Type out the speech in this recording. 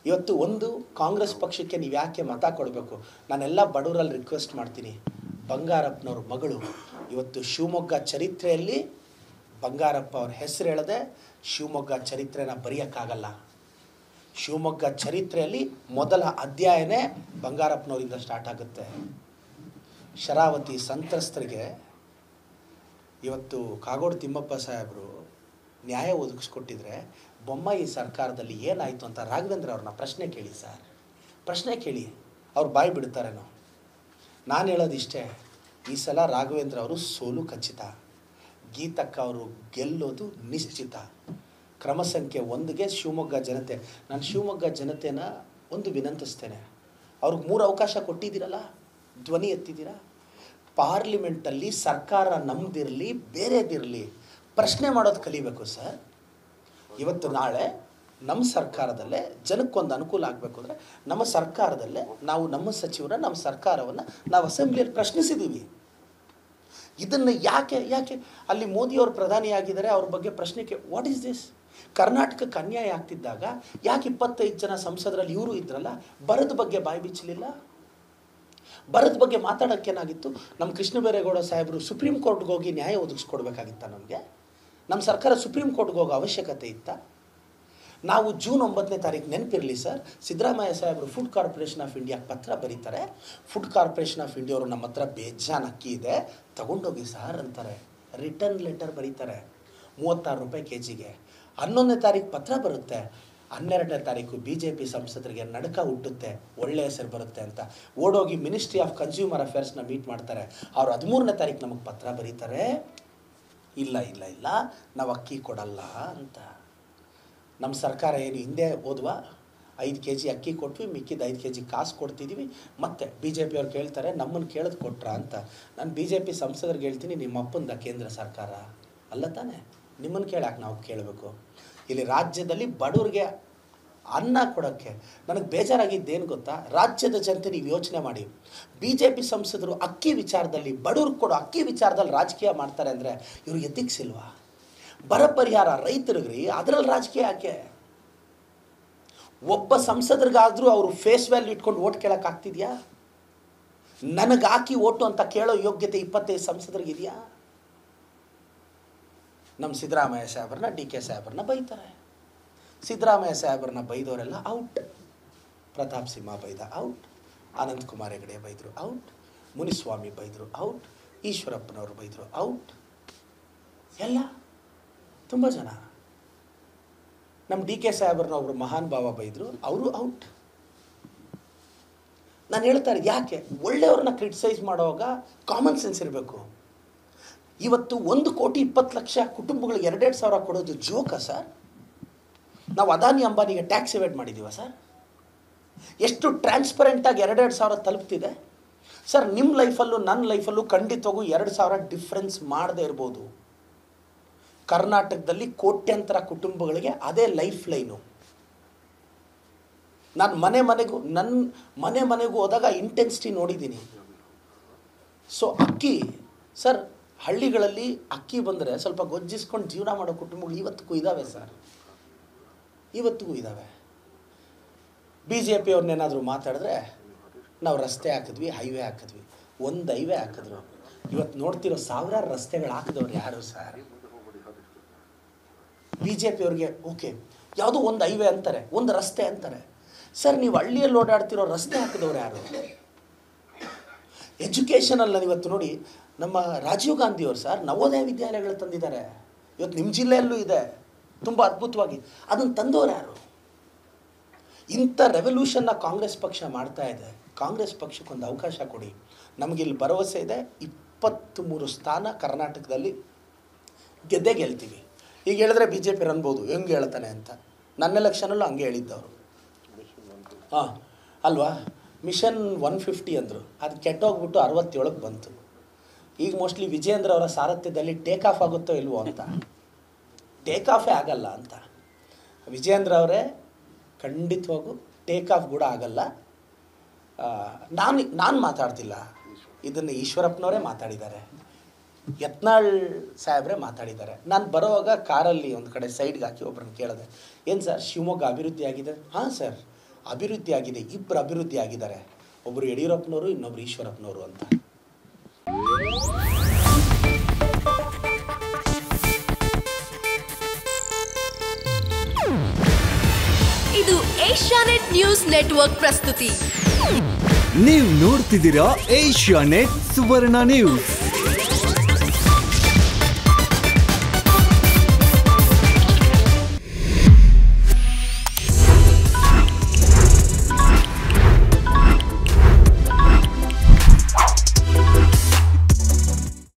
ಇವತ್ತು ಒಂದು ಕಾಂಗ್ರೆಸ್ ಪಕ್ಷಕ್ಕೆ ನೀವು ಯಾಕೆ ಮತ ಕೊಡಬೇಕು ನಾನೆಲ್ಲ ಬಡವರಲ್ಲಿ ರಿಕ್ವೆಸ್ಟ್ ಮಾಡ್ತೀನಿ ಬಂಗಾರಪ್ಪನವ್ರ ಮಗಳು ಇವತ್ತು ಶಿವಮೊಗ್ಗ ಚರಿತ್ರೆಯಲ್ಲಿ ಬಂಗಾರಪ್ಪ ಅವ್ರ ಹೆಸರು ಹೇಳದೆ ಶಿವಮೊಗ್ಗ ಚರಿತ್ರೆನ ಬರೆಯೋಕ್ಕಾಗಲ್ಲ ಶಿವಮೊಗ್ಗ ಚರಿತ್ರೆಯಲ್ಲಿ ಮೊದಲ ಅಧ್ಯಾಯನೇ ಬಂಗಾರಪ್ಪನವರಿಂದ ಸ್ಟಾರ್ಟ್ ಆಗುತ್ತೆ ಶರಾವತಿ ಸಂತ್ರಸ್ತರಿಗೆ ಇವತ್ತು ಕಾಗೋಡು ತಿಮ್ಮಪ್ಪ ಸಾಹೇಬರು ನ್ಯಾಯ ಒದಗಿಸ್ಕೊಟ್ಟಿದ್ರೆ ಬೊಮ್ಮಾಯಿ ಸರ್ಕಾರದಲ್ಲಿ ಏನಾಯಿತು ಅಂತ ರಾಘವೇಂದ್ರ ಅವ್ರನ್ನ ಪ್ರಶ್ನೆ ಕೇಳಿ ಸರ್ ಪ್ರಶ್ನೆ ಕೇಳಿ ಅವ್ರು ಬಾಯಿ ಬಿಡ್ತಾರೇನೋ ನಾನು ಹೇಳೋದಿಷ್ಟೇ ಈ ಸಲ ರಾಘವೇಂದ್ರ ಅವರು ಸೋಲು ಖಚಿತ ಗೀತಕ್ಕ ಅವರು ಗೆಲ್ಲೋದು ನಿಶ್ಚಿತ ಕ್ರಮ ಸಂಖ್ಯೆ ಒಂದಿಗೆ ಶಿವಮೊಗ್ಗ ಜನತೆ ನಾನು ಶಿವಮೊಗ್ಗ ಜನತೆನ ಒಂದು ವಿನಂತಿಸ್ತೇನೆ ಅವ್ರಿಗೆ ಮೂರು ಅವಕಾಶ ಕೊಟ್ಟಿದ್ದೀರಲ್ಲ ಧ್ವನಿ ಎತ್ತಿದ್ದೀರಾ ಪಾರ್ಲಿಮೆಂಟಲ್ಲಿ ಸರ್ಕಾರ ನಮ್ಮದಿರಲಿ ಬೇರೆದಿರಲಿ ಪ್ರಶ್ನೆ ಮಾಡೋದು ಕಲಿಬೇಕು ಸರ್ ಇವತ್ತು ನಾಳೆ ನಮ್ಮ ಸರ್ಕಾರದಲ್ಲೇ ಜನಕ್ಕೊಂದು ಅನುಕೂಲ ಆಗಬೇಕು ಅಂದರೆ ನಮ್ಮ ಸರ್ಕಾರದಲ್ಲೇ ನಾವು ನಮ್ಮ ಸಚಿವರ ನಮ್ಮ ಸರ್ಕಾರವನ್ನು ನಾವು ಅಸೆಂಬ್ಲಿಯಲ್ಲಿ ಪ್ರಶ್ನಿಸಿದ್ದೀವಿ ಇದನ್ನು ಯಾಕೆ ಯಾಕೆ ಅಲ್ಲಿ ಮೋದಿಯವರು ಪ್ರಧಾನಿಯಾಗಿದ್ದಾರೆ ಅವ್ರ ಬಗ್ಗೆ ಪ್ರಶ್ನೆಗೆ ವಾಟ್ ಈಸ್ ದಿಸ್ ಕರ್ನಾಟಕಕ್ಕೆ ಅನ್ಯಾಯ ಆಗ್ತಿದ್ದಾಗ ಯಾಕೆ ಇಪ್ಪತ್ತೈದು ಜನ ಸಂಸದರಲ್ಲಿ ಇವರು ಇದ್ರಲ್ಲ ಬರದ ಬಗ್ಗೆ ಬಾಯಿ ಬಿಚ್ಚಲಿಲ್ಲ ಬರದ ಬಗ್ಗೆ ಮಾತಾಡೋಕ್ಕೇನಾಗಿತ್ತು ನಮ್ಮ ಕೃಷ್ಣ ಬೈರೇಗೌಡ ಸಾಹೇಬರು ಸುಪ್ರೀಂ ಕೋರ್ಟ್ಗೆ ಹೋಗಿ ನ್ಯಾಯ ಒದಗಿಸ್ಕೊಡ್ಬೇಕಾಗಿತ್ತ ನಮಗೆ ನಮ್ಮ ಸರ್ಕಾರ ಸುಪ್ರೀಂ ಕೋರ್ಟ್ಗೆ ಹೋಗೋ ಅವಶ್ಯಕತೆ ಇತ್ತಾ ನಾವು ಜೂನ್ ಒಂಬತ್ತನೇ ತಾರೀಕು ನೆನಪಿರಲಿ ಸರ್ ಸಿದ್ದರಾಮಯ್ಯ ಸಾಹೇಬರು ಫುಡ್ ಕಾರ್ಪೊರೇಷನ್ ಆಫ್ ಇಂಡಿಯಾಗೆ ಪತ್ರ ಬರೀತಾರೆ ಫುಡ್ ಕಾರ್ಪೊರೇಷನ್ ಆಫ್ ಇಂಡಿಯವರು ನಮ್ಮ ಹತ್ರ ಬೇಜಾನ್ ಅಕ್ಕಿ ಇದೆ ತಗೊಂಡೋಗಿ ಸರ್ ಅಂತಾರೆ ರಿಟರ್ನ್ ಲೆಟರ್ ಬರೀತಾರೆ ಮೂವತ್ತಾರು ರೂಪಾಯಿ ಕೆ ಜಿಗೆ ಹನ್ನೊಂದನೇ ತಾರೀಕು ಪತ್ರ ಬರುತ್ತೆ ಹನ್ನೆರಡನೇ ತಾರೀಕು ಬಿ ಜೆ ಪಿ ಸಂಸದರಿಗೆ ನಡಕ ಹುಟ್ಟುತ್ತೆ ಒಳ್ಳೆಯ ಹೆಸರು ಬರುತ್ತೆ ಅಂತ ಓಡೋಗಿ ಮಿನಿಸ್ಟ್ರಿ ಆಫ್ ಕನ್ಸ್ಯೂಮರ್ ಅಫೇರ್ಸ್ನ ಮೀಟ್ ಮಾಡ್ತಾರೆ ಅವ್ರು ಹದಿಮೂರನೇ ತಾರೀಕು ನಮಗೆ ಪತ್ರ ಬರೀತಾರೆ ಇಲ್ಲ ಇಲ್ಲ ಇಲ್ಲ ನಾವು ಅಕ್ಕಿ ಕೊಡಲ್ಲ ಅಂತ ನಮ್ಮ ಸರ್ಕಾರ ಏನು ಹಿಂದೆ ಹೋದ್ವಾ ಐದು ಕೆ ಜಿ ಅಕ್ಕಿ ಕೊಟ್ವಿ ಮಿಕ್ಕಿದ ಐದು ಕೆ ಜಿ ಕಾಸು ಕೊಡ್ತಿದ್ದೀವಿ ಮತ್ತೆ ಬಿ ಜೆ ಪಿಯವ್ರು ಕೇಳ್ತಾರೆ ನಮ್ಮನ್ನು ಕೇಳೋದು ಕೊಟ್ರಾ ಅಂತ ನಾನು ಬಿ ಜೆ ಪಿ ಸಂಸದರಿಗೆ ಹೇಳ್ತೀನಿ ನಿಮ್ಮ ಅಪ್ಪಂದ ಕೇಂದ್ರ ಸರ್ಕಾರ ಅಲ್ಲ ತಾನೇ ನಿಮ್ಮನ್ನು ಕೇಳಕ್ಕೆ ನಾವು ಕೇಳಬೇಕು ಇಲ್ಲಿ ರಾಜ್ಯದಲ್ಲಿ ಬಡವ್ರಿಗೆ ಅನ್ನ ಕೊಡೋಕ್ಕೆ ನನಗೆ ಬೇಜಾರಾಗಿದ್ದೇನು ಗೊತ್ತಾ ರಾಜ್ಯದ ಜನತೆ ನೀವು ಯೋಚನೆ ಮಾಡಿ ಬಿ ಜೆ ಪಿ ಸಂಸದರು ಅಕ್ಕಿ ವಿಚಾರದಲ್ಲಿ ಬಡವ್ರಿಗೆ ಕೊಡೋ ಅಕ್ಕಿ ವಿಚಾರದಲ್ಲಿ ರಾಜಕೀಯ ಮಾಡ್ತಾರೆ ಅಂದರೆ ಇವರು ಎತ್ತಿಕ್ಸಿಲ್ವಾ ಬರ ಪರಿಹಾರ ರೈತರಿಗ್ರಿ ಅದರಲ್ಲಿ ರಾಜಕೀಯ ಯಾಕೆ ಒಬ್ಬ ಸಂಸದರಿಗಾದ್ರೂ ಅವರು ಫೇಸ್ ವ್ಯಾಲ್ಯೂ ಇಟ್ಕೊಂಡು ಓಟ್ ಕೇಳಕ್ ಆಗ್ತಿದ್ಯಾ ನನಗೆ ಹಾಕಿ ಓಟು ಅಂತ ಕೇಳೋ ಯೋಗ್ಯತೆ ಇಪ್ಪತ್ತೈದು ಸಂಸದರಿಗಿದೆಯಾ ನಮ್ಮ ಸಿದ್ದರಾಮಯ್ಯ ಸಾಹೇಬ್ರನ್ನ ಡಿ ಕೆ ಸಾಹೇಬ್ರನ್ನ ಬೈತಾರೆ ಸಿದ್ದರಾಮಯ್ಯ ಸಾಹೇಬ್ರನ್ನ ಬೈದವರೆಲ್ಲ ಔಟ್ ಪ್ರತಾಪ್ ಸಿಂಹ ಬೈದ ಔಟ್ ಅನಂತ್ ಕುಮಾರ್ ಹೆಗಡೆ ಬೈದರು ಔಟ್ ಮುನಿಸ್ವಾಮಿ ಬೈದರು ಔಟ್ ಈಶ್ವರಪ್ಪನವರು ಬೈದರು ಔಟ್ ಎಲ್ಲ ತುಂಬ ಜನ ನಮ್ಮ ಡಿ ಕೆ ಸಾಹೇಬ್ರನ್ನ ಒಬ್ರು ಮಹಾನ್ ಭಾವ ಬೈದರು ಅವರು ಔಟ್ ನಾನು ಹೇಳ್ತಾ ಇರೋದು ಯಾಕೆ ಒಳ್ಳೆಯವ್ರನ್ನ ಕ್ರಿಟಿಸೈಸ್ ಮಾಡುವಾಗ ಕಾಮನ್ ಸೆನ್ಸ್ ಇರಬೇಕು ಇವತ್ತು ಒಂದು ಕೋಟಿ ಇಪ್ಪತ್ತು ಲಕ್ಷ ಕುಟುಂಬಗಳಿಗೆ ಎರಡೆರಡು ಸಾವಿರ ಕೊಡೋದು ಜೋಕ ಸರ್ ನಾವು ಅದಾನಿ ಅಂಬಾನಿಗೆ ಟ್ಯಾಕ್ಸ್ ಎವೇಟ್ ಮಾಡಿದ್ದೀವ ಸರ್ ಎಷ್ಟು ಟ್ರಾನ್ಸ್ಪರೆಂಟಾಗಿ ಎರಡೆರಡು ಸಾವಿರ ತಲುಪ್ತಿದೆ ಸರ್ ನಿಮ್ಮ ಲೈಫಲ್ಲೂ ನನ್ನ ಲೈಫಲ್ಲೂ ಖಂಡಿತವಾಗೂ ಎರಡು ಸಾವಿರ ಡಿಫ್ರೆನ್ಸ್ ಮಾಡದೇ ಇರ್ಬೋದು ಕರ್ನಾಟಕದಲ್ಲಿ ಕೋಟ್ಯಂತರ ಕುಟುಂಬಗಳಿಗೆ ಅದೇ ಲೈಫ್ ಲೈನು ನಾನು ಮನೆ ಮನೆಗೂ ನನ್ನ ಮನೆ ಮನೆಗೂ ಹೋದಾಗ ಇಂಟೆನ್ಸಿಟಿ ನೋಡಿದ್ದೀನಿ ಸೊ ಅಕ್ಕಿ ಸರ್ ಹಳ್ಳಿಗಳಲ್ಲಿ ಅಕ್ಕಿ ಬಂದರೆ ಸ್ವಲ್ಪ ಗೊಜ್ಜಿಸ್ಕೊಂಡು ಜೀವನ ಮಾಡೋ ಕುಟುಂಬಗಳು ಇವತ್ತಿಗೂ ಇದ್ದಾವೆ ಸರ್ ಇವತ್ತಿಗೂ ಇದ್ದಾವೆ ಬಿ ಜೆ ಪಿಯವ್ರನ್ನೇನಾದರೂ ಮಾತಾಡಿದ್ರೆ ನಾವು ರಸ್ತೆ ಹಾಕಿದ್ವಿ ಹೈವೇ ಹಾಕಿದ್ವಿ ಒಂದು ಹೈವೇ ಹಾಕಿದ್ರು ಇವತ್ತು ನೋಡ್ತಿರೋ ಸಾವಿರಾರು ರಸ್ತೆಗಳು ಹಾಕಿದವ್ರು ಯಾರು ಸರ್ ಬಿ ಜೆ ಪಿಯವ್ರಿಗೆ ಓಕೆ ಯಾವುದೋ ಒಂದು ಹೈವೇ ಅಂತಾರೆ ಒಂದು ರಸ್ತೆ ಅಂತಾರೆ ಸರ್ ನೀವು ಹಳ್ಳಿಯಲ್ಲಿ ಓಡಾಡ್ತಿರೋ ರಸ್ತೆ ಹಾಕಿದವ್ರು ಯಾರು ಎಜುಕೇಷನಲ್ಲಿ ನಾನು ಇವತ್ತು ನೋಡಿ ನಮ್ಮ ರಾಜೀವ್ ಗಾಂಧಿಯವರು ಸರ್ ನವೋದಯ ವಿದ್ಯಾಲಯಗಳು ತಂದಿದ್ದಾರೆ ಇವತ್ತು ನಿಮ್ಮ ಜಿಲ್ಲೆಯಲ್ಲೂ ಇದೆ ತುಂಬ ಅದ್ಭುತವಾಗಿ ಅದನ್ನು ತಂದವರು ಯಾರು ಇಂಥ ರೆವಲ್ಯೂಷನ್ನ ಕಾಂಗ್ರೆಸ್ ಪಕ್ಷ ಮಾಡ್ತಾ ಇದೆ ಕಾಂಗ್ರೆಸ್ ಪಕ್ಷಕ್ಕೊಂದು ಅವಕಾಶ ಕೊಡಿ ನಮಗಿಲ್ಲಿ ಭರವಸೆ ಇದೆ ಇಪ್ಪತ್ತ್ಮೂರು ಸ್ಥಾನ ಕರ್ನಾಟಕದಲ್ಲಿ ಗೆದ್ದೇ ಗೆಲ್ತೀವಿ ಈಗ ಹೇಳಿದ್ರೆ ಬಿ ಜೆ ಪಿ ಅನ್ಬೋದು ಹೆಂಗೆ ಹೇಳ್ತಾನೆ ಅಂತ ನನ್ನ ಎಲೆಕ್ಷನಲ್ಲೂ ಹಂಗೆ ಹೇಳಿದ್ದವರು ಹಾಂ ಅಲ್ವಾ ಮಿಷನ್ ಒನ್ ಫಿಫ್ಟಿ ಅಂದರು ಅದು ಕೆಟ್ಟೋಗ್ಬಿಟ್ಟು ಅರವತ್ತೇಳಕ್ಕೆ ಬಂತು ಈಗ ಮೋಸ್ಟ್ಲಿ ವಿಜೇಂದ್ರ ಅವರ ಸಾರಥ್ಯದಲ್ಲಿ ಟೇಕ್ ಆಫ್ ಆಗುತ್ತೋ ಇಲ್ವೋ ಅಂತ ಟೇಕ್ ಆಫೇ ಆಗಲ್ಲ ಅಂತ ವಿಜೇಂದ್ರ ಅವರೇ ಖಂಡಿತವಾಗೂ ಟೇಕ್ ಆಫ್ ಕೂಡ ಆಗಲ್ಲ ಆ, ನಾನು ನಾನು ಮಾತಾಡ್ತಿಲ್ಲ ಇದನ್ನು ಈಶ್ವರಪ್ಪನವರೇ ಮಾತಾಡಿದ್ದಾರೆ ಯತ್ನಾಳ್ ಸಾಹೇಬ್ರೆ ಮಾತಾಡಿದ್ದಾರೆ ನಾನು ಬರೋವಾಗ ಕಾರಲ್ಲಿ ಒಂದು ಕಡೆ ಸೈಡ್ಗೆ ಹಾಕಿ ಒಬ್ಬರನ್ನ ಕೇಳಿದೆ ಏನು ಸರ್ ಶಿವಮೊಗ್ಗ ಅಭಿವೃದ್ಧಿ ಆಗಿದೆ ಹಾಂ ಸರ್ ಅಭಿವೃದ್ಧಿ ಆಗಿದೆ ಇಬ್ಬರು ಅಭಿವೃದ್ಧಿ ಆಗಿದ್ದಾರೆ ಒಬ್ಬರು ಯಡಿಯೂರಪ್ಪನವರು ಇನ್ನೊಬ್ರು ಈಶ್ವರಪ್ಪನವರು ಅಂತ ಇದು ಏಷ್ಯಾನೆಟ್ ನ್ಯೂಸ್ ನೆಟ್ವರ್ಕ್ ಪ್ರಸ್ತುತಿ ನೀವು ನೋಡ್ತಿದ್ದೀರಾ ಏಷ್ಯಾ ನೆಟ್ ಸುವರ್ಣ ನ್ಯೂಸ್